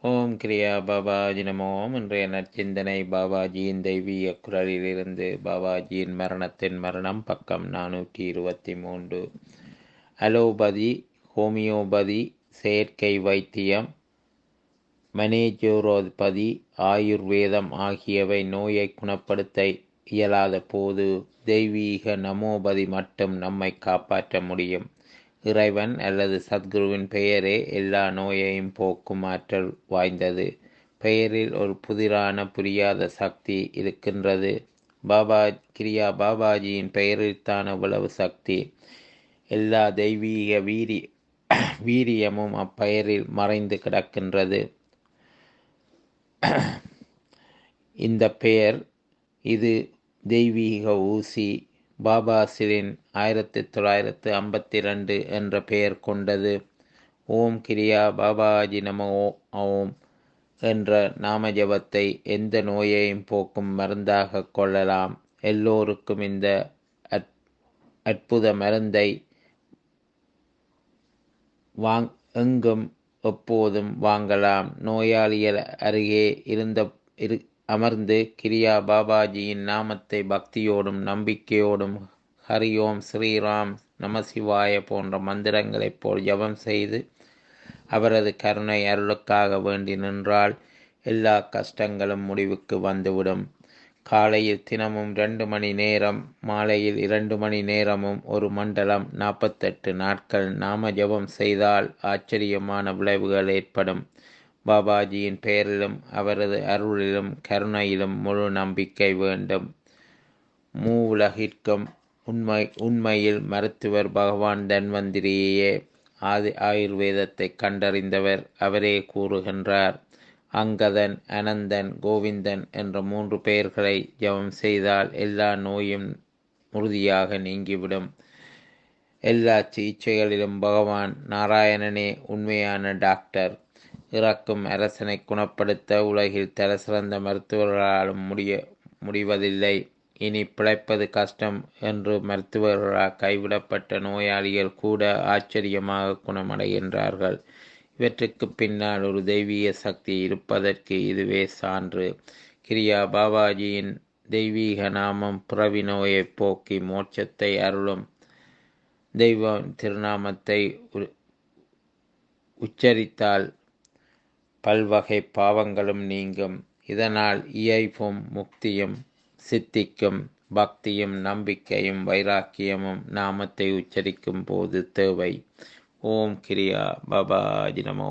ஓம் கிரியா பாபாஜி நமோம் இன்றைய நற்சிந்தனை பாபாஜியின் தெய்வீக குரலிலிருந்து பாபாஜியின் மரணத்தின் மரணம் பக்கம் நானூற்றி இருபத்தி மூன்று அலோபதி ஹோமியோபதி செயற்கை வைத்தியம் மனேஜோரோபதி ஆயுர்வேதம் ஆகியவை நோயை குணப்படுத்த இயலாத போது தெய்வீக நமோபதி மட்டும் நம்மை காப்பாற்ற முடியும் இறைவன் அல்லது சத்குருவின் பெயரே எல்லா நோயையும் போக்கும் ஆற்றல் வாய்ந்தது பெயரில் ஒரு புதிரான புரியாத சக்தி இருக்கின்றது பாபா கிரியா பாபாஜியின் பெயரில்தான் அவ்வளவு சக்தி எல்லா தெய்வீக வீரி வீரியமும் அப்பெயரில் மறைந்து கிடக்கின்றது இந்த பெயர் இது தெய்வீக ஊசி பாபாசிரின் ஆயிரத்தி தொள்ளாயிரத்து ஐம்பத்தி ரெண்டு என்ற பெயர் கொண்டது ஓம் கிரியா பாபாஜி நம ஓம் என்ற நாம ஜபத்தை எந்த நோயையும் போக்கும் மருந்தாக கொள்ளலாம் எல்லோருக்கும் இந்த அற்புத மருந்தை வாங் எங்கும் எப்போதும் வாங்கலாம் நோயாளிகள் அருகே இருந்த இரு அமர்ந்து கிரியா பாபாஜியின் நாமத்தை பக்தியோடும் நம்பிக்கையோடும் ஹரி ஓம் ஸ்ரீராம் நமசிவாய போன்ற மந்திரங்களைப் போல் ஜபம் செய்து அவரது கருணை அருளுக்காக வேண்டி நின்றால் எல்லா கஷ்டங்களும் முடிவுக்கு வந்துவிடும் காலையில் தினமும் ரெண்டு மணி நேரம் மாலையில் இரண்டு மணி நேரமும் ஒரு மண்டலம் நாற்பத்தெட்டு நாட்கள் நாம ஜபம் செய்தால் ஆச்சரியமான விளைவுகள் ஏற்படும் பாபாஜியின் பெயரிலும் அவரது அருளிலும் கருணையிலும் முழு நம்பிக்கை வேண்டும் மூ உலகிற்கும் உண்மை உண்மையில் மருத்துவர் பகவான் தன்வந்திரியே ஆதி ஆயுர்வேதத்தை கண்டறிந்தவர் அவரே கூறுகின்றார் அங்கதன் அனந்தன் கோவிந்தன் என்ற மூன்று பெயர்களை ஜபம் செய்தால் எல்லா நோயும் உறுதியாக நீங்கிவிடும் எல்லா சிகிச்சைகளிலும் பகவான் நாராயணனே உண்மையான டாக்டர் இறக்கும் அரசனை குணப்படுத்த உலகில் தலசிறந்த மருத்துவர்களாலும் முடிய முடிவதில்லை இனி பிழைப்பது கஷ்டம் என்று மருத்துவர்களால் கைவிடப்பட்ட நோயாளிகள் கூட ஆச்சரியமாக குணமடைகின்றார்கள் இவற்றுக்கு பின்னால் ஒரு தெய்வீக சக்தி இருப்பதற்கு இதுவே சான்று கிரியா பாபாஜியின் தெய்வீக நாமம் பிறவி நோயை போக்கி மோட்சத்தை அருளும் தெய்வ திருநாமத்தை உச்சரித்தால் பல்வகை பாவங்களும் நீங்கும் இதனால் இயைப்பும் முக்தியும் சித்திக்கும் பக்தியும் நம்பிக்கையும் வைராக்கியமும் நாமத்தை உச்சரிக்கும் போது தேவை ஓம் கிரியா பாபாஜி நமோ